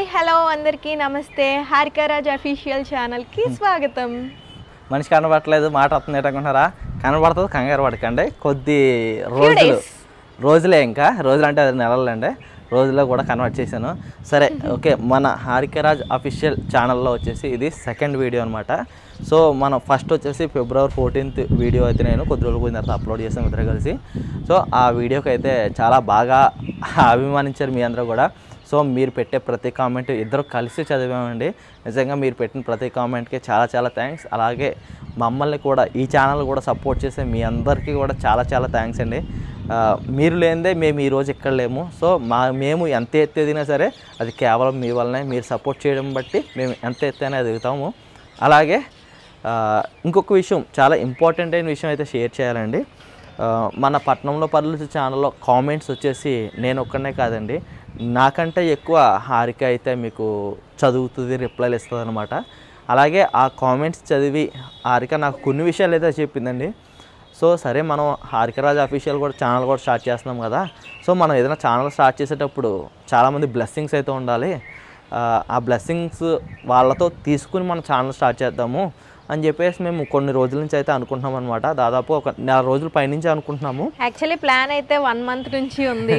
Hi hello అందరికీ నమస్తే హారికరాజ్ official ఛానల్కి స్వాగతం మనిషి కనబడట్లేదు మాట వస్తుంది అనుకుంటున్నారా కనబడుతుంది కంగారు పడకండి కొద్ది రోజులు days. రోజులే ఇంకా రోజులు అంటే అది నెలలండి రోజుల్లో కూడా కన్వర్ట్ చేశాను సరే ఓకే మన హారికరాజ్ అఫీషియల్ ఛానల్లో వచ్చేసి ఇది సెకండ్ వీడియో అనమాట సో మనం ఫస్ట్ వచ్చేసి ఫిబ్రవరి ఫోర్టీన్త్ వీడియో అయితే నేను కొద్ది రోజులు పోయిన తర్వాత అప్లోడ్ చేసాను ఇద్దరు కలిసి సో ఆ వీడియోకి అయితే చాలా బాగా అభిమానించారు మీ అందరూ కూడా సో మీరు పెట్టే ప్రతి కామెంట్ ఇద్దరు కలిసి చదివామండి నిజంగా మీరు పెట్టిన ప్రతి కామెంట్కి చాలా చాలా థ్యాంక్స్ అలాగే మమ్మల్ని కూడా ఈ ఛానల్ కూడా సపోర్ట్ చేసే మీ అందరికీ కూడా చాలా చాలా థ్యాంక్స్ అండి ఆ, మీరు లేనిదే మేము ఈరోజు ఇక్కడ లేము సో మా మేము ఎంత ఎత్తు ఎదిగినా సరే అది కేవలం మీ వల్లనే మీరు సపోర్ట్ చేయడం బట్టి మేము ఎంత ఎత్తైనా ఎదుగుతాము అలాగే ఆ, ఇంకొక విషయం చాలా ఇంపార్టెంట్ అయిన విషయం అయితే షేర్ చేయాలండి ఆ, మన పట్నంలో పర్లు ఛానల్లో కామెంట్స్ వచ్చేసి నేను ఒక్కనే కాదండి నాకంటే ఎక్కువ హారిక అయితే మీకు చదువుతుంది రిప్లైలు ఇస్తుంది అనమాట అలాగే ఆ కామెంట్స్ చదివి హారిక నాకు కొన్ని విషయాలు అయితే చెప్పిందండి సో సరే మనం హారికరాజ్ అఫీషియల్ కూడా ఛానల్ కూడా స్టార్ట్ చేస్తున్నాం కదా సో మనం ఏదైనా ఛానల్ స్టార్ట్ చేసేటప్పుడు చాలామంది బ్లెస్సింగ్స్ అయితే ఉండాలి ఆ, ఆ బ్లెస్సింగ్స్ వాళ్ళతో తీసుకుని మన ఛానల్ స్టార్ట్ చేద్దాము అని చెప్పేసి మేము కొన్ని రోజుల నుంచి అయితే అనుకుంటున్నాం అనమాట దాదాపు ఒక నెల రోజుల పైనుంచి అనుకుంటున్నాము యాక్చువల్లీ ప్లాన్ అయితే వన్ మంత్ నుంచి ఉంది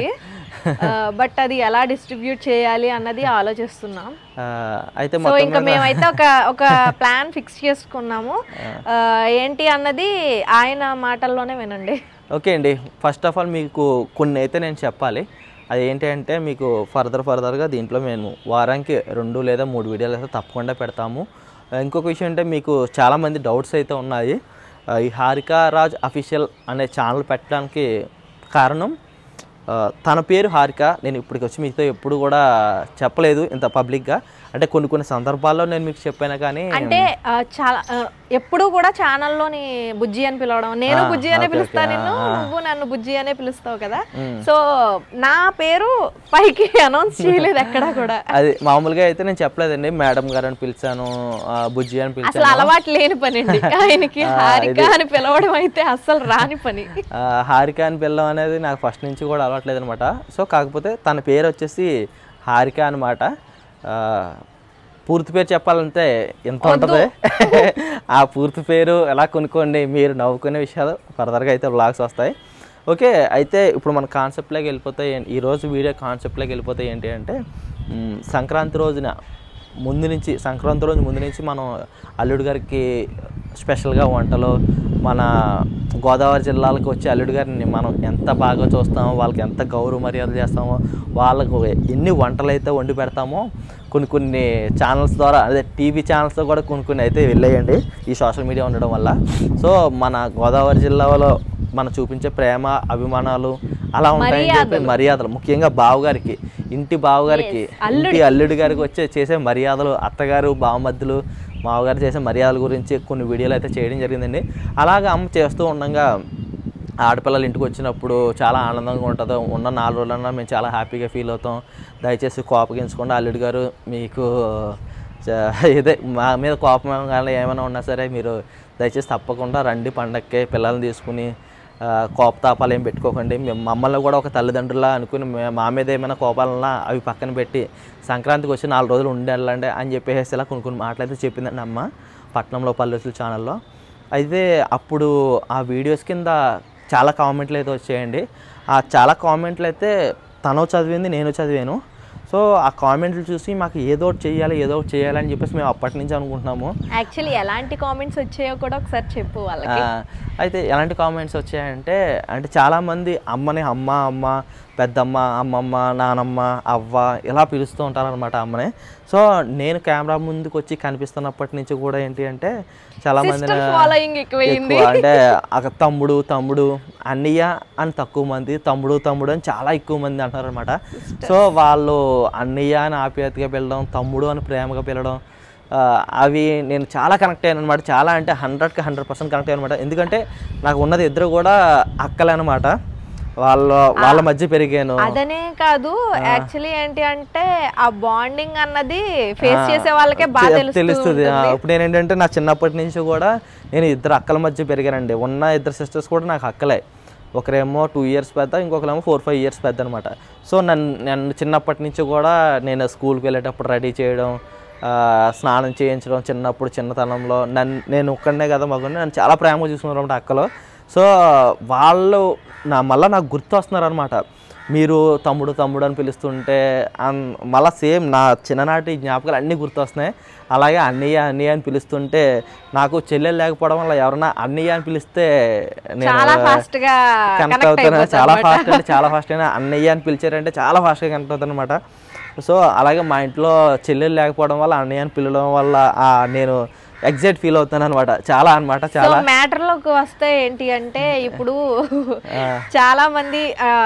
బట్ అది ఎలా డిస్ట్రిబ్యూట్ చేయాలి అన్నది ఆలోచిస్తున్నాం ఆ, అయితే సో మొత్తం ఇంకా మేమైతే ఒక ఒక ప్లాన్ ఫిక్స్ చేసుకున్నాము ఆ, ఏంటి అన్నది ఆయన మాటల్లోనే వినండి ఓకే అండి ఫస్ట్ ఆఫ్ ఆల్ మీకు కొన్ని అయితే నేను చెప్పాలి అది ఏంటి అంటే మీకు ఫర్దర్ ఫర్దర్గా దీంట్లో మేము వారానికి రెండు లేదా మూడు వీడియోలు అయితే తప్పకుండా పెడతాము ఆ, ఇంకొక విషయం అంటే మీకు చాలామంది డౌట్స్ అయితే ఉన్నాయి ఆ, ఈ హారిక రాజ్ అఫీషియల్ అనే ఛానల్ పెట్టడానికి కారణం ఆ, తన పేరు హారిక నేను ఇప్పటికి వచ్చి మీతో ఎప్పుడు కూడా చెప్పలేదు ఇంత పబ్లిక్గా అంటే కొన్ని కొన్ని సందర్భాల్లో నేను మీకు చెప్పాను కానీ అంటే ఆ, చాలా ఆ, ఎప్పుడూ కూడా ఛానల్లోని బుజ్జి అని పిలవడం నేను ఆ, బుజ్జి అనే ఓకే, పిలుస్తా ఓకే, నిన్ను ఆ, ఆ. నువ్వు నన్ను బుజ్జి అనే పిలుస్తావు కదా సో నా పేరు పైకి అనౌన్స్ చేయలేదు ఎక్కడా కూడా అది మామూలుగా అయితే నేను చెప్పలేదండి మేడం గారు అని పిలిచాను ఆ, బుజ్జి అని అసలు పిలిచాను అలవాటు లేని పని అండి ఆయనకి హారిక అని పిలవడం అయితే అస్సలు రాని పని ఆ, హారిక అని పిల్లడం అనేది నాకు ఫస్ట్ నుంచి కూడా అలవాట్లేదు అనమాట సో కాకపోతే తన పేరు వచ్చేసి హారిక అనమాట పూర్తి పేరు చెప్పాలంటే ఎంత ఉంటుంది ఆ పూర్తి పేరు ఎలా కొనుక్కోండి మీరు నవ్వుకునే విషయాలు ఫర్దర్గా అయితే వ్లాగ్స్ వస్తాయి ఓకే అయితే ఇప్పుడు మన కాన్సెప్ట్లోకి వెళ్ళిపోతే ఏం- ఈరోజు వీడియో కాన్సెప్ట్లోకి వెళ్ళిపోతే ఏంటి అంటే మ్, సంక్రాంతి రోజున ముందు నుంచి సంక్రాంతి రోజు ముందు నుంచి మనం అల్లుడు గారికి స్పెషల్గా వంటలు మన గోదావరి జిల్లాలకు వచ్చే అల్లుడు గారిని మనం ఎంత బాగా చూస్తామో వాళ్ళకి ఎంత గౌరవ మర్యాదలు చేస్తామో వాళ్ళకు ఎన్ని వంటలు అయితే వండి పెడతామో కొన్ని కొన్ని ఛానల్స్ ద్వారా అదే టీవీ ఛానల్స్తో కూడా కొన్ని కొన్ని అయితే వెళ్ళేయండి ఈ సోషల్ మీడియా ఉండడం వల్ల సో మన గోదావరి జిల్లాలో మనం చూపించే ప్రేమ అభిమానాలు అలా ఉంటాయని చెప్పి మర్యాదలు ముఖ్యంగా బావగారికి ఇంటి బావగారికి ఇంటి అల్లుడి గారికి వచ్చే చేసే మర్యాదలు అత్తగారు బావమద్దులు మావగారు చేసే మర్యాదల గురించి కొన్ని వీడియోలు అయితే చేయడం జరిగిందండి అలాగా అమ్మ చేస్తూ ఉండగా ఆడపిల్లలు ఇంటికి వచ్చినప్పుడు చాలా ఆనందంగా ఉంటుంది ఉన్న నాలుగు రోజులన్నా మేము చాలా హ్యాపీగా ఫీల్ అవుతాం దయచేసి కోపగించకుండా అల్లుడు గారు మీకు చ- ఇదే మా మీద కోపం కానీ ఏమైనా ఉన్నా సరే మీరు దయచేసి తప్పకుండా రండి పండక్కి పిల్లల్ని తీసుకుని ఆ, కోపతాపాలు ఏం పెట్టుకోకండి మేము మమ్మల్ని కూడా ఒక తల్లిదండ్రులా అనుకుని మే- మా మీద ఏమైనా కోపాలన్నా అవి పక్కన పెట్టి సంక్రాంతికి వచ్చి నాలుగు రోజులు ఉండి వెళ్ళండి అని చెప్పేసి ఇలా కొన్ని కొన్ని మాటలు అయితే చెప్పిందండి అమ్మ పట్నంలో పల్లెటూరు ఛానల్లో అయితే అప్పుడు ఆ వీడియోస్ కింద చాలా కామెంట్లు అయితే వచ్చాయండి ఆ చాలా కామెంట్లు అయితే తను చదివింది నేను చదివాను సో ఆ కామెంట్లు చూసి మాకు ఏదో ఒకటి చేయాలి ఏదో ఒకటి చేయాలి అని చెప్పేసి మేము అప్పటి నుంచి అనుకుంటున్నాము యాక్చువల్లీ ఎలాంటి కామెంట్స్ వచ్చాయో కూడా ఒకసారి చెప్పు వాళ్ళకి ఆ, అయితే ఎలాంటి కామెంట్స్ వచ్చాయంటే అంటే చాలామంది అమ్మని అమ్మ అమ్మ పెద్దమ్మ అమ్మమ్మ నానమ్మ అవ్వ ఇలా పిలుస్తూ ఉంటారనమాట అమ్మని సో నేను కెమెరా ముందుకు వచ్చి కనిపిస్తున్నప్పటి నుంచి కూడా ఏంటి అంటే చాలామంది Sister following ఎక్కువైంది. ఎక్కువ అంటే అక్క తమ్ముడు తమ్ముడు అన్నయ్య అని తక్కువ మంది తమ్ముడు తమ్ముడు అని చాలా ఎక్కువ మంది అంటారు అనమాట సో వాళ్ళు అన్నయ్య అని ఆప్యాయతగా పిలడం తమ్ముడు అని ప్రేమగా పిలవడం ఆ, అవి నేను చాలా కనెక్ట్ అయ్యాను అనమాట చాలా అంటే హండ్రెడ్కి హండ్రెడ్ పర్సెంట్ కనెక్ట్ అయ్యాను అనమాట ఎందుకంటే నాకు ఉన్నది ఇద్దరు కూడా అక్కలే అనమాట వాళ్ళ వాళ్ళ మధ్య పెరిగాను అదనే కాదు యాక్చువల్లీ ఏంటి అంటే ఆ బాండింగ్ అన్నది ఫేస్ చేసే వాళ్ళకే బాగా తె- తెలుస్తుంది తెలుస్తుంది ఆ, ఇప్పుడు నేను ఏంటంటే నా చిన్నప్పటి నుంచి కూడా నేను ఇద్దరు అక్కల మధ్య పెరిగానండి ఉన్న ఇద్దరు సిస్టర్స్ కూడా నాకు అక్కలే ఒకరేమో టూ ఇయర్స్ పెద్ద ఇంకొకరేమో ఫోర్ ఫైవ్ ఇయర్స్ పెద్ద అనమాట సో నన్ను నన్ను చిన్నప్పటి నుంచి కూడా నేను స్కూల్కి వెళ్ళేటప్పుడు రెడీ చేయడం ఆ, స్నానం చేయించడం చిన్నప్పుడు చిన్నతనంలో నన్ను నేను ఒక్కడనే కదా మగండి నన్ను చాలా ప్రేమగా చూసుకున్నారు అనమాట అక్కలో సో వాళ్ళు నా మళ్ళీ నాకు గుర్తు వస్తున్నారు అనమాట మీరు తమ్ముడు తమ్ముడు అని పిలుస్తుంటే అన్- మళ్ళా సేమ్ నా చిన్ననాటి జ్ఞాపకాలు అన్నీ గుర్తొస్తున్నాయి అలాగే అన్నయ్య అన్నయ్య అని పిలుస్తుంటే నాకు చెల్లెలు లేకపోవడం వల్ల ఎవరన్నా అన్నయ్య అని పిలిస్తే నేను చాలా ఫాస్ట్ గా కనెక్ట్ కనెక్ట్ అవుతాను అయిపోతారు చాలా ఫాస్ట్ అంటే చాలా ఫాస్ట్ అయినా అన్నయ్య అని పిలిచారంటే చాలా ఫాస్ట్గా కనెక్ట్ అవుతాను అనమాట సో అలాగే మా ఇంట్లో చెల్లెలు లేకపోవడం వల్ల అన్నయ్య అని పిలవడం వల్ల ఆ నేను ఎగ్జైట్ ఫీల్ అవుతాను అనమాట చాలా అనమాట సో చాలా మ్యాటర్ లోకి వస్తే ఏంటి అంటే ఇప్పుడు చాలా మంది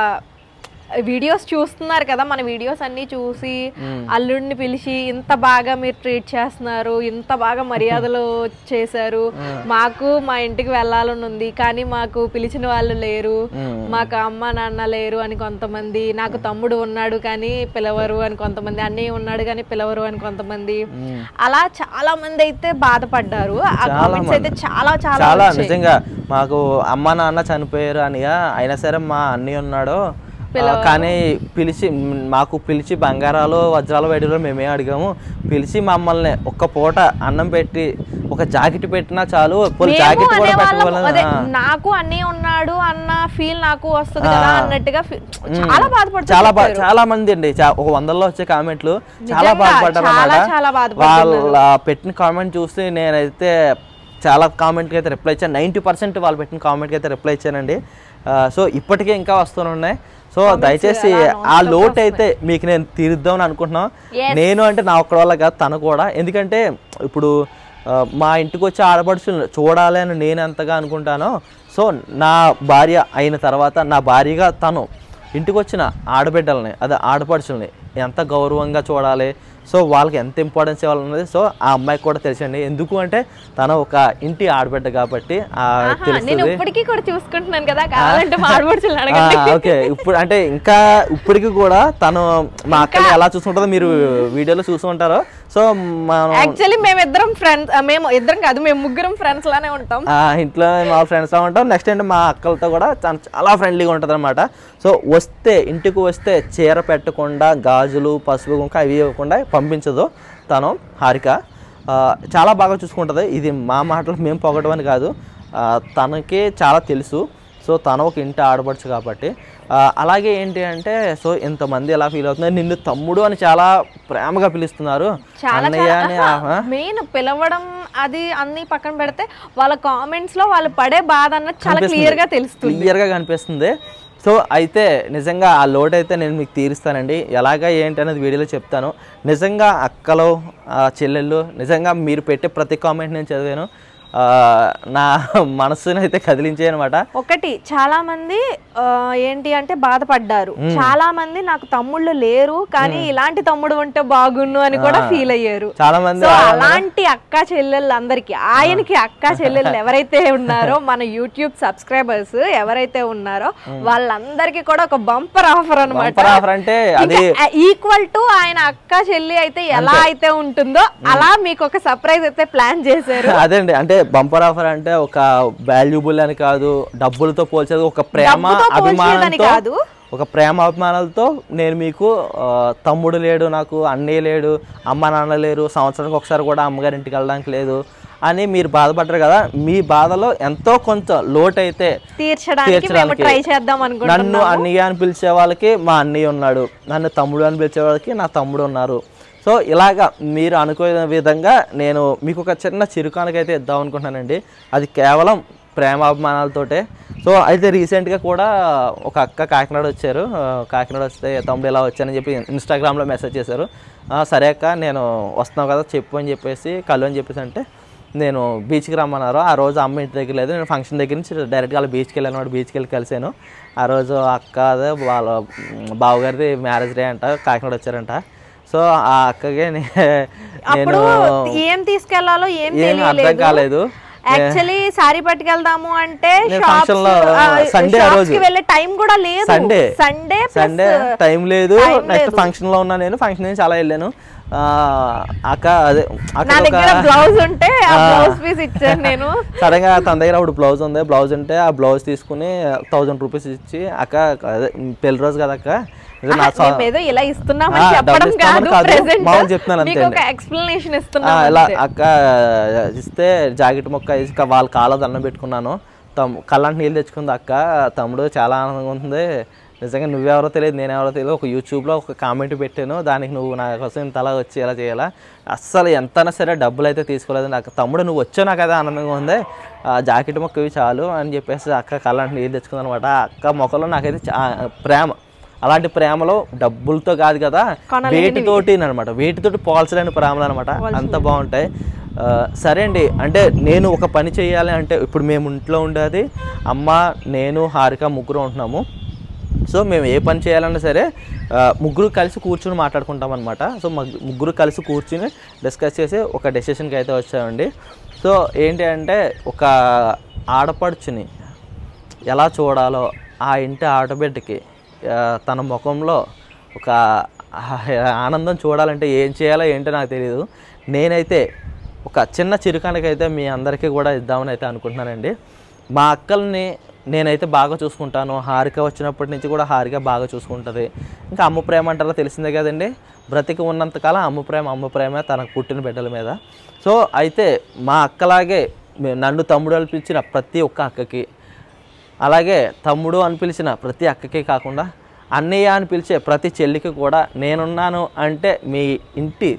వీడియోస్ చూస్తున్నారు కదా మన వీడియోస్ అన్ని చూసి అల్లుడిని పిలిచి ఇంత బాగా మీరు ట్రీట్ చేస్తున్నారు ఇంత బాగా మర్యాదలు చేశారు మాకు మా ఇంటికి వెళ్ళాలని ఉంది కానీ మాకు పిలిచిన వాళ్ళు లేరు మాకు అమ్మ నాన్న లేరు అని కొంతమంది నాకు తమ్ముడు ఉన్నాడు కానీ పిలవరు అని కొంతమంది అన్నయ్య ఉన్నాడు కానీ పిలవరు అని కొంతమంది అలా చాలా మంది అయితే బాధపడ్డారు ఆ కామెంట్స్ అయితే చాలా చాలా చాలా నిజంగా మాకు అమ్మ నాన్న చనిపోయారు అనిగా అయినా సరే మా అన్నయ్య ఉన్నాడు ఆ, కానీ పిలిచి మ్, మాకు పిలిచి బంగారాలు వజ్రాలు వైడలు మేమే అడిగాము పిలిచి మమ్మల్ని ఒక్క పూట అన్నం పెట్టి ఒక జాకెట్ పెట్టినా చాలు పోనీ మేము జాకెట్ కూడా అనేవాళ్ళం, పెట్టగలను అదే నాకు అన్నయ్య ఉన్నాడు అన్న ఫీల్ నాకు వస్తుంది కదా అన్నట్టుగా feel- చాలా బాధపడుతుంది చాలా బా చాలా మంది అండి చా- ఒక వందల్లో వచ్చే కామెంట్లు చాలా నిజంగా, బాధపడ్డారు చాలా, అన్నమాట చాలా బాధపడుతున్నారు. వాళ్ళ పెట్టిన కామెంట్ చూసి నేనైతే చాలా కామెంట్కి అయితే రిప్లై ఇచ్చాను నైంటీ పర్సెంట్ వాళ్ళు పెట్టిన కామెంట్కి అయితే రిప్లై ఇచ్చానండి ఆ, సో ఇప్పటికే ఇంకా వస్తూనే ఉన్నాయి సో దయచేసి ఆ లోటు అయితే మీకు నేను తీరుద్దామని అనుకుంటున్నాం నేను అంటే నా ఒక్కడ వల్ల కాదు తను కూడా ఎందుకంటే ఇప్పుడు ఆ, మా ఇంటికి వచ్చే ఆడపడుచులు చూడాలి అని నేను ఎంతగా అనుకుంటానో సో నా భార్య అయిన తర్వాత నా భార్యగా తను ఇంటికి వచ్చిన ఆడబిడ్డల్ని అదే ఆడపడుచుల్ని ఎంత గౌరవంగా చూడాలి సో వాళ్ళకి ఎంత ఇంపార్టెన్స్ ఇవ్వాలన్నది సో ఆ అమ్మాయికి కూడా తెలుసండి ఎందుకు అంటే తను ఒక ఇంటి ఆడబిడ్డ కాబట్టి ఆ ఆహా, నేను తెలుస్తుంది ఇప్పటికీ కూడా చూసుకుంటున్నాను కదా కావాలంటే మాడబడుచులు ఆ, అడగండి ఓకే ఇప్పుడు అంటే ఇంకా ఇప్పటికి కూడా తను మా అక్కని ఎలా చూసుకుంటుందో మీరు వీడియోలో చూసుకుంటారో సో మనం యాక్చువల్లీ మేమిద్దరం ఫ్రెండ్స్ మేము ఇద్దరం కాదు మేము ముగ్గురం ఫ్రెండ్స్ లానే ఉంటాం ఆ, ఇంట్లో మా ఫ్రెండ్స్తో ఉంటాం నెక్స్ట్ ఏంటి మా అక్కలతో కూడా చాలా చాలా ఫ్రెండ్లీగా ఉంటుంది అనమాట సో వస్తే ఇంటికి వస్తే చీర పెట్టకుండా గాజులు పసుపు కుంక అవి ఇవ్వకుండా పంపించదు తను హారిక ఆ, చాలా బాగా చూసుకుంటుంది ఇది మా మాటలు మేము పొగడం అని కాదు ఆ, తనకి చాలా తెలుసు సో తను ఒక ఇంటి ఆడపడుచు కాబట్టి ఆ, అలాగే ఏంటి అంటే సో ఇంతమంది ఎలా ఫీల్ అవుతున్నారు నిన్ను తమ్ముడు అని చాలా ప్రేమగా పిలుస్తున్నారు చాలా అన్నయ్య అని ఆహా. మెయిన్ పిలవడం అది అన్ని పక్కన పెడితే వాళ్ళ కామెంట్స్ లో వాళ్ళు పడే బాధ అన్నది చాలా క్లియర్ గా తెలుస్తుంది క్లియర్గా కనిపిస్తుంది సో అయితే నిజంగా ఆ లోడ్ అయితే నేను మీకు తీరుస్తానండి ఎలాగా ఏంటి అనేది వీడియోలో చెప్తాను నిజంగా అక్కలు ఆ చెల్లెళ్ళు నిజంగా మీరు పెట్టే ప్రతి కామెంట్ నేను చదివాను ఆ, నా మనసుని అయితే కదిలించాయి అనమాట ఒకటి చాలా మంది ఆ, ఏంటి అంటే బాధపడ్డారు చాలా మంది నాకు తమ్ముళ్ళు లేరు కానీ ఇలాంటి తమ్ముడు ఉంటే బాగున్ను అని కూడా ఫీల్ అయ్యారు చాలా మంది సో అలాంటి అక్క చెల్లెళ్ళు అందరికి ఆయనకి అక్క చెల్లెళ్ళు ఎవరైతే ఉన్నారో మన యూట్యూబ్ సబ్స్క్రైబర్స్ ఎవరైతే ఉన్నారో వాళ్ళందరికీ కూడా ఒక బంపర్ ఆఫర్ అనమాట బంపర్ ఆఫర్ అంటే అది ఈక్వల్ టు ఆయన అక్క చెల్లి అయితే ఎలా అయితే ఉంటుందో అలా మీకు ఒక సర్ప్రైజ్ అయితే ప్లాన్ చేశారు అదేండి అంటే బంపర్ ఆఫర్ అంటే ఒక వాల్యుబుల్ అని కాదు డబ్బులతో పోల్చేది ఒక ప్రేమ డబ్బుతో పోల్చేదని అభిమానంతో కాదు. ఒక ప్రేమ అభిమానాలతో నేను మీకు ఆ, తమ్ముడు లేడు నాకు అన్నయ్య లేడు అమ్మ నాన్న లేరు సంవత్సరానికి ఒకసారి కూడా అమ్మగారి ఇంటికి వెళ్ళడానికి లేదు అని మీరు బాధపడ్డారు కదా మీ బాధలో ఎంతో కొంత లోటు అయితే తీర్చడానికి మేము తీర్చడానికి. ట్రై చేద్దాం అనుకుంటున్నాం నన్ను అన్నయ్య అని పిలిచే వాళ్ళకి మా అన్నయ్య ఉన్నాడు నన్ను తమ్ముడు అని పిలిచే వాళ్ళకి నా తమ్ముడు ఉన్నారు సో ఇలాగా మీరు అనుకునే విధంగా నేను మీకు ఒక చిన్న చిరుకానికైతే ఇద్దాం అనుకుంటున్నానండి అది కేవలం ప్రేమాభిమానాలతోటే సో అయితే రీసెంట్గా కూడా ఒక అక్క కాకినాడ వచ్చారు ఆ, కాకినాడ వస్తే తమ్ముడు ఇలా వచ్చానని చెప్పి ఇన్స్టాగ్రామ్లో మెసేజ్ చేశారు "ఆ, సరే అక్క నేను వస్తున్నావు కదా చెప్పు అని చెప్పేసి కలు అని చెప్పేసి అంటే నేను బీచ్కి రమ్మన్నారు ఆ రోజు అమ్మ ఇంటి దగ్గర లేదు నేను ఫంక్షన్ దగ్గర నుంచి డైరెక్ట్గా అలా బీచ్కి వెళ్ళాను వాడు బీచ్కి వెళ్ళి కలిసాను ఆ రోజు అక్క అదే వాళ్ళ మ్, బావగారిది మ్యారేజ్ డే అంట కాకినాడ వచ్చారంట సో ఆ అక్కకి నే- నేను అప్పుడు ఏం తీసుకెళ్లాలో ఏం ఏం అర్థం తెలియలేదు కాలేదు యాక్చువల్లీ సారీ పట్టుకెళ్దాము అంటే నేను షాప్స్ function లో, Sunday ఆ రోజు. కి వెళ్ళే టైం కూడా లేదు సండే సండే సండే టైం లేదు time నెక్స్ట్ లేదు. ఫంక్షన్ లో ఉన్నా నేను ఫంక్షన్ నుంచి అలా వెళ్ళాను ఆ, అక్క అదే నా అక్కడ దగ్గర బ్లౌజ్ ఉంటే ఆ ఆ. బ్లౌజ్ పీస్ ఇచ్చాను నేను సడన్ గా తన దగ్గర అప్పుడు బ్లౌజ్ ఉంది బ్లౌజ్ ఉంటే ఆ బ్లౌజ్ తీసుకుని థౌజండ్ రూపీస్ ఇచ్చి అక్క అదే పెళ్లి రోజు కదా అక్క ఇది నా సా- మేము ఏదో ఇలా ఇస్తున్నామని ఆ, చెప్పడం డబ్బులు ఇస్తామని కాదు కాదు, ప్రెసెంట్ మామూలు చెప్తున్నాను మీకు అంతే ఒక అండి. ఎక్స్ప్లెనేషన్ ఆ, ఇస్తున్నాం ఇలా అంతే. అక్క ఇస్తే జాకెట్ మొక్క వేసి ఇక వాళ్ళ కాళ్ళ దండం పెట్టుకున్నాను తమ్ కళ్ళంటి నీళ్ళు తెచ్చుకుంది అక్క తమ్ముడు చాలా ఆనందంగా ఉంది నిజంగా నువ్వెవరో తెలియదు నేనెవరో తెలియదు ఒక యూట్యూబ్లో ఒక కామెంట్ పెట్టాను దానికి నువ్వు నా కోసం ఇంత అలా వచ్చి ఎలా చేయాలా అస్సలు ఎంతైనా సరే డబ్బులు అయితే తీసుకోలేదు నాకు తమ్ముడు నువ్వు వచ్చావు నాకు అదే ఆనందంగా ఉంది ఆ జాకెట్ మొక్క ఇవి చాలు అని చెప్పేసి అక్క కళ్ళంటి నీళ్ళు తెచ్చుకుంది అనమాట అక్క మొక్కలో నాకైతే చా- ప్రేమ అలాంటి ప్రేమలో డబ్బులతో కాదు కదా కొనలేనివి. వేటితోటి అనమాట వేటితోటి పోల్చలేని ప్రేమలు అనమాట అంత బాగుంటాయి ఆ, సరే అండి అంటే నేను ఒక పని చేయాలి అంటే ఇప్పుడు మేము ఇంట్లో ఉండేది అమ్మ నేను హారిక ముగ్గురు ఉంటున్నాము సో మేము ఏ పని చేయాలన్నా సరే ఆ, ముగ్గురు కలిసి కూర్చుని మాట్లాడుకుంటాం అనమాట సో మగ్- ముగ్గురు కలిసి కూర్చుని డిస్కస్ చేసి ఒక డెసిషన్కి అయితే వచ్చామండి సో ఏంటి అంటే ఒక ఆడపడుచుని ఎలా చూడాలో ఆ ఇంటి ఆడబిడ్డకి ఆ, తన ముఖంలో ఒక ఆ- ఆనందం చూడాలంటే ఏం చేయాలో ఏంటో నాకు తెలియదు నేనైతే ఒక చిన్న చిరుకానికైతే మీ అందరికీ కూడా ఇద్దామని అయితే అనుకుంటున్నానండి మా అక్కల్ని నేనైతే బాగా చూసుకుంటాను హారిక వచ్చినప్పటి నుంచి కూడా హారిక బాగా చూసుకుంటుంది ఇంకా అమ్మ ప్రేమ అంటారో తెలిసిందే కదండి బ్రతికి ఉన్నంతకాలం అమ్మ ప్రేమ అమ్మ ప్రేమ తనకు పుట్టిన బిడ్డల మీద సో అయితే మా అక్కలాగే మే- నన్ను తమ్ముడు అనిపించిన ప్రతి ఒక్క అక్కకి అలాగే తమ్ముడు అని పిలిచిన ప్రతి అక్కకి కాకుండా అన్నయ్య అని పిలిచే ప్రతి చెల్లికి కూడా నేనున్నాను అంటే మీ ఇంటి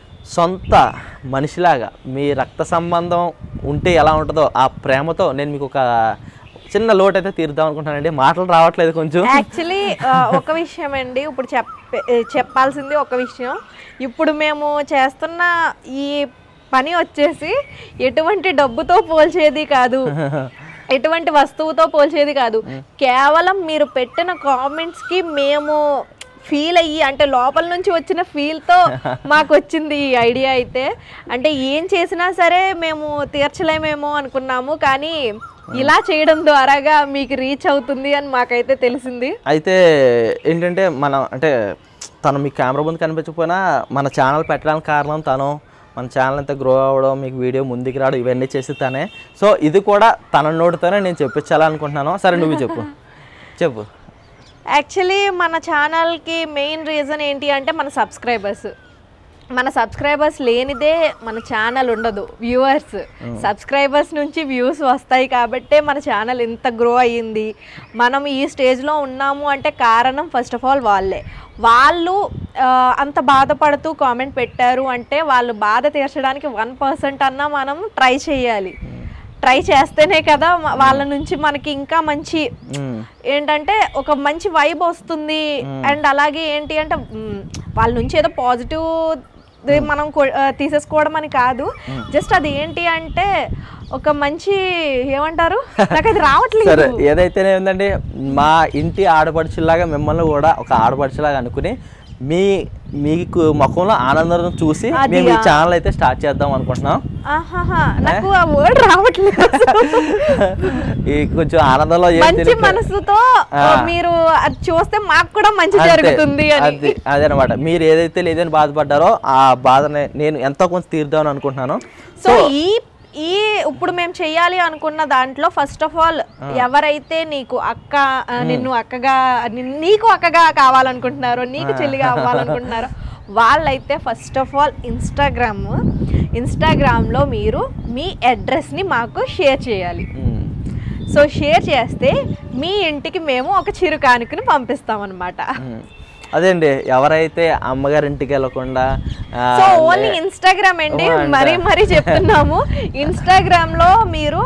సొంత మనిషిలాగా మీ రక్త సంబంధం ఉంటే ఎలా ఉంటుందో ఆ ప్రేమతో నేను మీకు ఒక చిన్న లోటు అయితే తీరుద్దాం అనుకుంటున్నానండి మాటలు రావట్లేదు కొంచెం యాక్చువల్లీ ఒక విషయం అండి ఇప్పుడు చెప్ చెప్పాల్సింది ఒక విషయం ఇప్పుడు మేము చేస్తున్న ఈ పని వచ్చేసి ఎటువంటి డబ్బుతో పోల్చేది కాదు ఎటువంటి వస్తువుతో పోల్చేది కాదు కేవలం మీరు పెట్టిన కామెంట్స్ కి మేము ఫీల్ అయ్యి అంటే లోపల నుంచి వచ్చిన feel తో మాకు వచ్చింది ఈ ఐడియా అయితే అంటే ఏం చేసినా సరే మేము తీర్చలేమేమో అనుకున్నాము కానీ ఇలా చేయడం ద్వారాగా మీకు రీచ్ అవుతుంది అని మాకైతే తెలిసింది అయితే ఏంటంటే మనం అంటే తను మీ కెమెరా ముందు కనిపించకపోయినా మన ఛానల్ పెట్టడానికి కారణం తను మన ఛానల్ అంతా గ్రో అవ్వడం మీకు వీడియో ముందుకు రావడం ఇవన్నీ చేసి తనే సో ఇది కూడా తన నోటితోనే నేను చెప్పించాలనుకుంటున్నాను సరే నువ్వు చెప్పు చెప్పు యాక్చువల్లీ మన ఛానల్కి మెయిన్ రీజన్ ఏంటి అంటే మన సబ్స్క్రైబర్స్ మన సబ్స్క్రైబర్స్ లేనిదే మన ఛానల్ ఉండదు వ్యూవర్స్ సబ్స్క్రైబర్స్ నుంచి వ్యూస్ వస్తాయి కాబట్టే మన ఛానల్ ఇంత గ్రో అయ్యింది మనం ఈ స్టేజ్లో ఉన్నాము అంటే కారణం ఫస్ట్ ఆఫ్ ఆల్ వాళ్ళే వాళ్ళు ఆ, అంత బాధపడుతూ కామెంట్ పెట్టారు అంటే వాళ్ళు బాధ తీర్చడానికి వన్ పర్సెంట్ అన్నా మనం ట్రై చేయాలి ట్రై చేస్తేనే కదా మ- వాళ్ళ నుంచి మనకి ఇంకా మంచి మ్మ్. ఏంటంటే ఒక మంచి వైబ్ వస్తుంది అండ్ అలాగే ఏంటి అంటే మ్, వాళ్ళ నుంచి ఏదో పాజిటివ్ మనం కొ- ఆ, తీసేసుకోవడం అని కాదు జస్ట్ అది ఏంటి అంటే ఒక మంచి ఏమంటారు నాకు అది సరే రావట్లేదు ఏదైతేనే ఉందండి మా ఇంటి ఆడపడుచులాగా మిమ్మల్ని కూడా ఒక ఆడపడుచులాగా అనుకుని మీ మీకు ముఖంలో ఆనందం చూసి అది మేము ఈ ఆ. ఛానల్ అయితే స్టార్ట్ చేద్దాం అనుకుంటున్నాం ఆహాహా నాకు ఆ వర్డ్ రావట్లేదు ఈ కొంచెం ఆనందంలో ఏం మంచి తెలియట్లేదు. మనసుతో ఆ. మీరు అది చూస్తే మాకు కూడా మంచి అంతే. జరుగుతుంది అని అది అదనమాట మీరు ఏదైతే లేదని బాధపడ్డారో ఆ బాధని నేను ఎంతో కొంత తీర్దామని అనుకుంటున్నాను సో ఈ ఈ ఇప్పుడు మేము చెయ్యాలి అనుకున్న దాంట్లో ఫస్ట్ ఆఫ్ ఆల్ ఎవరైతే నీకు అక్క ఆ, నిన్ను అక్కగా నిన్- నీకు అక్కగా కావాలనుకుంటున్నారో నీకు చెల్లిగా అవ్వాలనుకుంటున్నారో వాళ్ళైతే ఫస్ట్ ఆఫ్ ఆల్ ఇన్స్టాగ్రామ్ ఇన్స్టాగ్రామ్లో మీరు మీ అడ్రస్ని మాకు షేర్ చేయాలి మ్మ్. సో షేర్ చేస్తే మీ ఇంటికి మేము ఒక చిరు కానుకని పంపిస్తామన్నమాట మ్మ్. అదే అండి ఎవరైతే అమ్మగారి ఇంటికి వెళ్ళకుండా ఆ, సో ఓన్లీ ఇన్స్టాగ్రామ్ అండి ఓ, అంట. మరీ మరీ చెప్తున్నాము ఇన్స్టాగ్రామ్ లో మీరు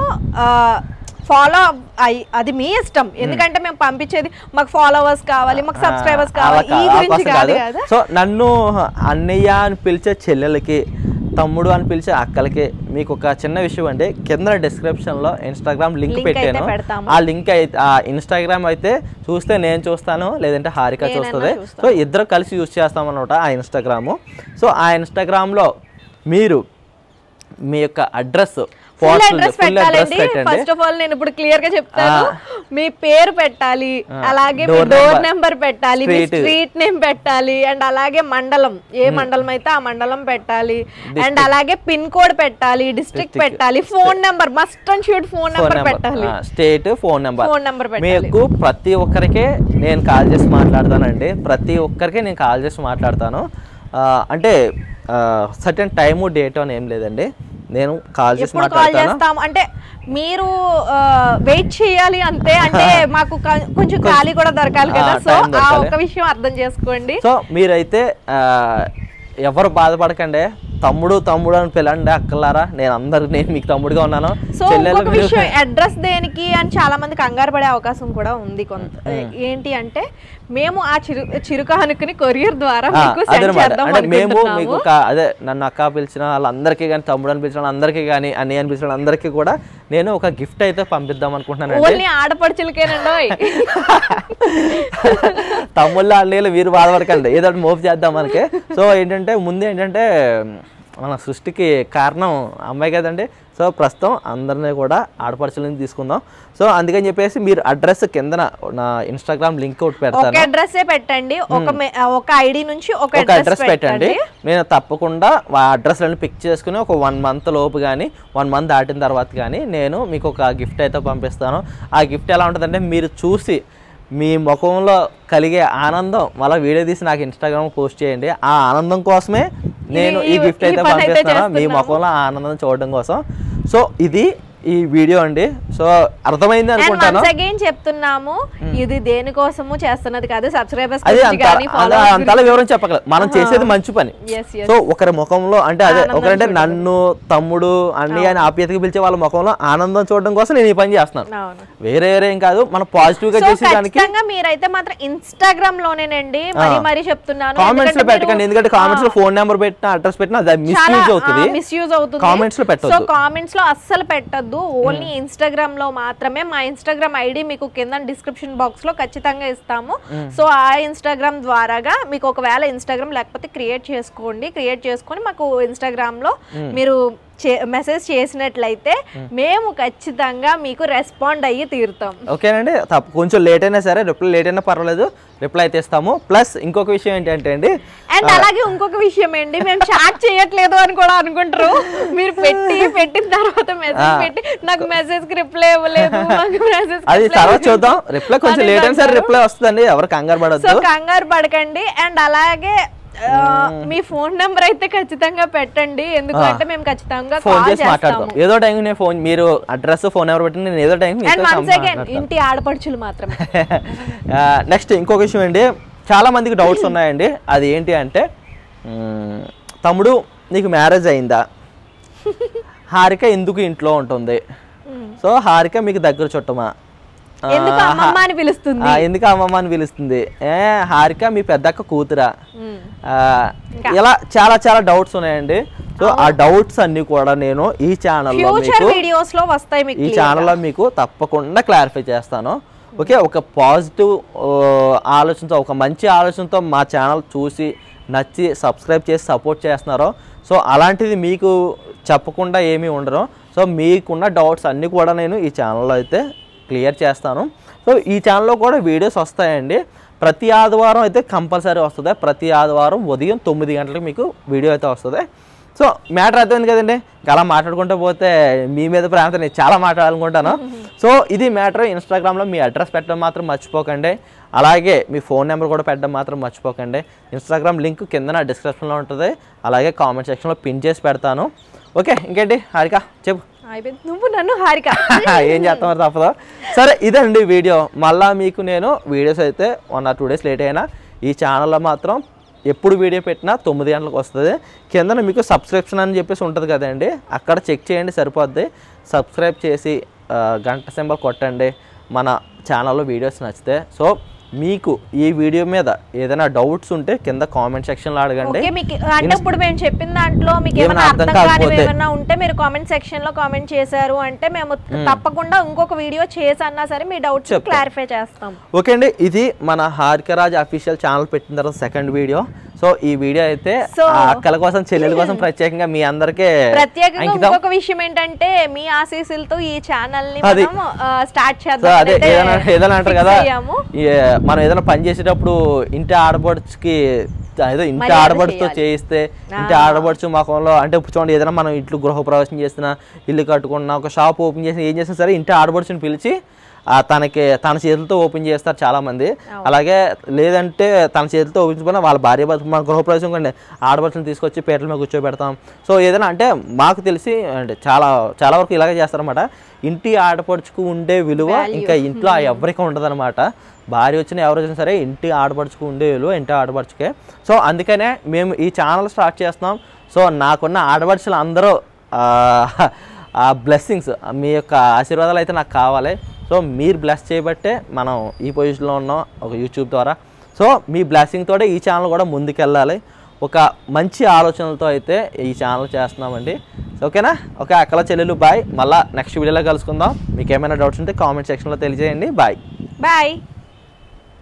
ఫాలో అయ్యి అది మీ ఇష్టం ఎందుకంటే మేము పంపించేది మాకు ఫాలోవర్స్ కావాలి మాకు సబ్స్క్రైబర్స్ అలా కావాలి ఈ కా- ఆ గురించి కోసం కాదు కదా సో నన్ను అన్నయ్య అని పిలిచే చెల్లెలకి తమ్ముడు అని పిలిచే అక్కలకి మీకు ఒక చిన్న విషయం అండి కింద డిస్క్రిప్షన్ లో ఇన్స్టాగ్రామ్ లింక్ Link అయితే పెట్టాను పెడతాము. ఆ లింక్ అయితే ఆ ఇన్స్టాగ్రామ్ అయితే చూస్తే నేను చూస్తాను లేదంటే హారిక నేనైనా చూస్తుంది చూస్తాను. సో ఇద్దరు కలిసి యూజ్ చేస్తాం అనమాట ఆ ఇన్స్టాగ్రాము సో ఆ ఇన్స్టాగ్రామ్లో మీరు మీ యొక్క address full Postal- address full address పెట్టాలండి పెట్టండి. ఫస్ట్ ఆఫ్ ఆల్ నేను ఇప్పుడు క్లియర్ గా చెప్తాను మీ పేరు పెట్టాలి అలాగే మీ Door డోర్ number. నెంబర్ పెట్టాలి మీ Street. స్ట్రీట్ నేమ్ పెట్టాలి అండ్ అలాగే మండలం ఏ మండలం అయితే ఆ మండలం పెట్టాలి అండ్ అలాగే పిన్ కోడ్ పెట్టాలి డిస్ట్రిక్ట్ పెట్టాలి phone number must and shoot phone phone number number పెట్టాలి state phone number phone number పెట్టాలి మీకు ప్రతి ఒక్కరికి నేను కాల్ చేసి మాట్లాడతానండి ప్రతి ఒక్కరికి నేను కాల్ చేసి మాట్లాడతాను ఆ, అంటే సర్టెన్ టైము డేట్ అని ఏం లేదండి నేను కాల్ చేసి ఎప్పుడు కాల్ మాట్లాడతాను చేస్తాం అంటే మీరు వెయిట్ చేయాలి అంతే అంటే మాకు క- కొంచెం ఖాళీ కూడా దొరకాలి కదా ఆ, సో time ఆ దొరకాలి. ఒక విషయం అర్థం చేసుకోండి సో మీరైతే ఆ, ఎవరు బాధపడకండి తమ్ముడు తమ్ముడు అని పిల్లండి అక్కలారా నేను అందరు నేను మీకు తమ్ముడిగా ఉన్నాను సో చెల్లెలు ఇంకొక విషయం అడ్రస్ దేనికి అని చాలా మంది కంగారు పడే అవకాశం కూడా ఉంది కొంత ఏంటి అంటే మేము ఆ చిరు చిరుక అనుకుని కొరియర్ ద్వారా ఆ, మీకు సెండ్ అదనమాట చేద్దాం అంటే మేము మీకు అనుకుంటున్నాము ఒక అదే నన్ను అక్క పిలిచిన వాళ్ళందరికీ కానీ తమ్ముడు అని పిలిచిన వాళ్ళందరికీ కానీ అన్నయ్య అని పిలిచిన వాళ్ళందరికీ కూడా నేను ఒక గిఫ్ట్ అయితే పంపిద్దాం అనుకుంటున్నానండి ఓన్లీ ఆడపడుచులకేనండి తమ్ముళ్ళు అన్నయ్యలు వీరు బాధపడకండి ఏదో ఒకటి మోపు చేద్దాం మనకి సో ఏంటంటే ముందు ఏంటంటే మన సృష్టికి కారణం అమ్మాయి కదండి సో ప్రస్తుతం అందరినీ కూడా ఆడపడుచులని తీసుకుందాం సో అందుకని చెప్పేసి మీరు అడ్రస్ కిందన నా ఇన్స్టాగ్రామ్ లింక్ ఒకటి ఒక పెడతాను అడ్రస్ పెట్టండి ఒక మె- ఒక ఐడి నుంచి ఒక ఒక అడ్రస్ అడ్రస్ పెట్టండి నేను తప్పకుండా ఆ అడ్రస్ అన్ని పిక్ చేసుకుని ఒక వన్ మంత్ లోపు కానీ వన్ మంత్ దాటిన తర్వాత కానీ నేను మీకు ఒక గిఫ్ట్ అయితే పంపిస్తాను ఆ గిఫ్ట్ ఎలా ఉంటుందంటే మీరు చూసి మీ ముఖంలో కలిగే ఆనందం మళ్ళీ వీడియో తీసి నాకు ఇన్స్టాగ్రామ్ పోస్ట్ చేయండి ఆ ఆనందం కోసమే నేను ఈ ఈ- గిఫ్ట్ ఈ అయితే పని అయితే పంపిస్తాను మీ చేస్తున్నాము. ముఖంలో ఆ ఆనందం చూడడం కోసం సో ఇది ఈ వీడియో అండి సో అర్థమైంది అండ్ అనుకుంటాను వన్స్ అగైన్ చెప్తున్నాము ఇది దేనికోసము చేస్తున్నది కాదు సబ్స్క్రైబర్స్ అది గురించి అంత కానీ అలా అంతలా వివరం చెప్పగలరు మనం చేసేది మంచి పని ఎస్ ఎస్ సో ఒకరి ముఖంలో అంటే అదే ఆనందం ఒకరంటే చూడడం. నన్ను తమ్ముడు అన్నయ్య అని ఆప్యాయతగా పిలిచే వాళ్ళ ముఖంలో ఆనందం చూడడం కోసం నేను ఈ పని చేస్తున్నాను అవును వేరే వేరే ఏం కాదు మనం పాజిటివ్ గా సో చేసేదానికి ఖచ్చితంగా మీరైతే మాత్రం ఇన్స్టాగ్రామ్ లోనేనండి మరీ మరీ చెప్తున్నాను కామెంట్స్ లో ఎందుకంటే పెట్టకండి మీరు- ఎందుకంటే కామెంట్స్ లో ఫోన్ నెంబర్ పెట్టినా అడ్రస్ పెట్టినా అది మిస్యూజ్ అవుతుంది మిస్యూజ్ అవుతుంది Comments లో సో పెట్టొద్దు. కామెంట్స్ లో అస్సలు పెట్టద్దు ఓన్లీ ఇన్స్టాగ్రామ్ లో మాత్రమే మా ఇన్స్టాగ్రామ్ ఐడి మీకు కింద డిస్క్రిప్షన్ బాక్స్ లో ఖచ్చితంగా ఇస్తాము సో ఆ ఇన్స్టాగ్రామ్ ద్వారాగా మీకు ఒకవేళ ఇన్స్టాగ్రామ్ లేకపోతే క్రియేట్ చేసుకోండి క్రియేట్ చేసుకొని మాకు ఇన్స్టాగ్రామ్ లో మీరు మెసేజ్ చేసినట్లయితే మేము ఖచ్చితంగా మీకు రెస్పాండ్ అయ్యి తీరుతాం ఓకేనండి తప్ప కొంచెం లేట్ అయినా సరే రిప్లై లేట్ అయినా పర్వాలేదు రిప్లై అయితే ఇస్తాము ప్లస్ ఇంకొక విషయం ఏంటంటే అండి అండ్ అలాగే ఇంకొక విషయం ఏంటి మేము చాట్ చేయట్లేదు అని కూడా అనుకుంటారు మీరు పెట్టి పెట్టిన తర్వాత మెసేజ్ పెట్టి నాకు మెసేజ్ కి రిప్లై ఇవ్వలేదు నాకు మెసేజ్ అది తర్వాత చూద్దాం రిప్లై కొంచెం అని లేట్ అయినా సరే అంటారు. రిప్లై వస్తుందండి ఎవరు కంగారు సో పడద్దు కంగారు పడకండి అండ్ అలాగే ఆ, మీ ఫోన్ నెంబర్ అయితే ఖచ్చితంగా పెట్టండి ఎందుకంటే మేము ఖచ్చితంగా ఫోన్ కాల్ చేసి మాట్లాడతాం చేస్తాము ఏదో టైం నేను ఫోన్ మీరు అడ్రస్ ఫోన్ నెంబర్ పెట్టి నేను ఏదో టైం అండ్ వన్స్ అగైన్ ఇంటి ఆడపడుచులు మాత్రమే నెక్స్ట్ ఇంకొక విషయం అండి చాలా మందికి డౌట్స్ ఉన్నాయండి అది ఏంటి అంటే మ్, తమ్ముడు నీకు మ్యారేజ్ అయిందా హారిక ఎందుకు ఇంట్లో ఉంటుంది సో హారిక మీకు దగ్గర చుట్టమా ఆ, ఎందుకు అమ్మమ్మ అని పిలుస్తుంది ఆ, ఎందుకు అమ్మమ్మ అని పిలుస్తుంది ఏ హారిక మీ పెద్దక్క కూతురా మ్మ్. ఆ, ఇలా చాలా చాలా డౌట్స్ ఉన్నాయండి సో ఆ డౌట్స్ అన్ని కూడా నేను ఈ ఛానల్లో ఫ్యూచర్ మీకు వీడియోస్ లో వస్తాయి మీకు ఈ ఛానల్లో మీకు తప్పకుండా క్లారిఫై చేస్తాను ఓకే ఒక పాజిటివ్ ఆలోచనతో ఒక మంచి ఆలోచనతో మా ఛానల్ చూసి నచ్చి సబ్స్క్రైబ్ చేసి సపోర్ట్ చేస్తున్నారో సో అలాంటిది మీకు చెప్పకుండా ఏమీ ఉండరు సో మీకున్న డౌట్స్ అన్నీ కూడా నేను ఈ ఛానల్లో అయితే క్లియర్ చేస్తాను సో ఈ ఛానల్లో కూడా వీడియోస్ వస్తాయండి ప్రతి ఆదివారం అయితే కంపల్సరీ వస్తుంది ప్రతి ఆదివారం ఉదయం తొమ్మిది గంటలకు మీకు వీడియో అయితే వస్తుంది సో మ్యాటర్ అర్థమైంది కదండి ఇంకా అలా మాట్లాడుకుంటూ పోతే మీ మీద ప్రేమతో నేను చాలా మాట్లాడాలనుకుంటాను సో ఇది మ్యాటర్ ఇన్స్టాగ్రామ్లో మీ అడ్రస్ పెట్టడం మాత్రం మర్చిపోకండి అలాగే మీ ఫోన్ నెంబర్ కూడా పెట్టడం మాత్రం మర్చిపోకండి ఇన్స్టాగ్రామ్ లింక్ కింద నా డిస్క్రిప్షన్లో ఉంటుంది అలాగే కామెంట్ సెక్షన్లో పిన్ చేసి పెడతాను ఓకే ఇంకేంటి హారిక చెప్పు అయిపోయింది నువ్వు నన్ను హారిక ఏం చేస్తాం మరి తప్పదు సరే ఇదండి వీడియో మళ్ళీ మీకు నేను వీడియోస్ అయితే one or two days late అయినా ఈ ఛానల్లో మాత్రం ఎప్పుడు వీడియో పెట్టినా తొమ్మిది గంటలకు వస్తుంది కింద మీకు సబ్స్క్రిప్షన్ అని చెప్పేసి ఉంటుంది కదండి అక్కడ చెక్ చేయండి సరిపోద్ది సబ్స్క్రైబ్ చేసి ఆ, గంట సింబల్ కొట్టండి మన ఛానల్లో వీడియోస్ నచ్చితే సో మీకు ఈ వీడియో మీద ఏదైనా డౌట్స్ ఉంటే కింద కామెంట్ సెక్షన్లో అడగండి ఓకే మీకు అంటే ఇప్పుడు మేము చెప్పిన దాంట్లో మీకు ఏమైనా ఏమైనా అర్థం అర్థం కానివి కాకపోతే- ఏమైనా ఉంటే మీరు కామెంట్ సెక్షన్ లో కామెంట్ చేశారు అంటే మేము తప్పకుండా ఇంకొక వీడియో చేసి అన్నా సరే మీ డౌట్స్ చెప్తాం. క్లారిఫై చేస్తాం ఓకే అండి ఇది మన హారికరాజ్ అఫీషియల్ ఛానల్ పెట్టిన తర్వాత సెకండ్ వీడియో సో ఈ వీడియో అయితే So- ఆ అక్కల కోసం చెల్లెల కోసం ప్రత్యేకంగా మీ అందరికీ ప్రత్యేకంగా అంకితం ఇంకొక విషయం ఏంటంటే మీ ఆశీస్సులతో ఈ ఛానల్ ని అది. మనం స్టార్ట్ సో చేద్దాం అదే అయితే ఏదైనా ఏదైనా అంటారు fix కదా అయ్యాము. ఏ- మనం ఏదైనా పని చేసేటప్పుడు ఇంటి ఆడపడుచుకి ఏదో ఇంటి మర్యాద ఆడపడుచుతో చేయాలి. చేయిస్తే ఇంటి ఆ. ఆడపడుచు ముఖంలో అంటే ఇప్పుడు చూడండి ఏదైనా మనం ఇంట్లో గృహప్రవేశం చేసినా ఇల్లు కట్టుకున్నా ఒక షాప్ ఓపెన్ చేసినా ఏం చేసినా సరే ఇంటి ఆడపడుచుని పిలిచి ఆ తనకి తన చేతులతో ఓపెన్ చేస్తారు చాలా మంది అలాగే లేదంటే తన చేతులతో ఓపెన్ చేయకపోయినా వాళ్ళ భార్య భర్త మన గృహప్రవేశం కండి ఆడపడుచుని తీసుకొచ్చి పీటల మీద కూర్చోబెడతాం సో ఏదైనా అంటే మాకు తెలిసి అంటే చాలా చాలా వరకు ఇలాగే చేస్తారన్నమాట ఇంటి ఆడపడుచుకు ఉండే విలువ ఇంకా ఇంట్లో ఎవరికి ఉండదన్నమాట భార్య వచ్చినా ఎవరు వచ్చినా సరే ఇంటి ఆడపడుచుకు ఉండే విలువ ఇంటి ఆడపడుచుకే సో అందుకనే మేము ఈ ఛానల్ స్టార్ట్ చేస్తున్నాం సో నాకున్న ఆడపడుచులు అందరూ ఆ, ఆ బ్లెస్సింగ్స్ మీ యొక్క ఆశీర్వాదాలు అయితే నాకు కావాలి సో మీరు బ్లెస్ చేయబట్టే మనం ఈ పొజిషన్లో ఉన్నాం ఒక యూట్యూబ్ ద్వారా సో మీ బ్లెస్సింగ్ తోటే ఈ ఛానల్ కూడా ముందుకెళ్ళాలి ఒక మంచి ఆలోచనలతో అయితే ఈ ఛానల్ చేస్తున్నామండి ఓకేనా ఓకే అక్కల చెల్లెలు బాయ్ మళ్ళీ నెక్స్ట్ వీడియోలో కలుసుకుందాం మీకు ఏమైనా డౌట్స్ ఉంటే కామెంట్ సెక్షన్లో తెలియజేయండి బాయ్ బాయ్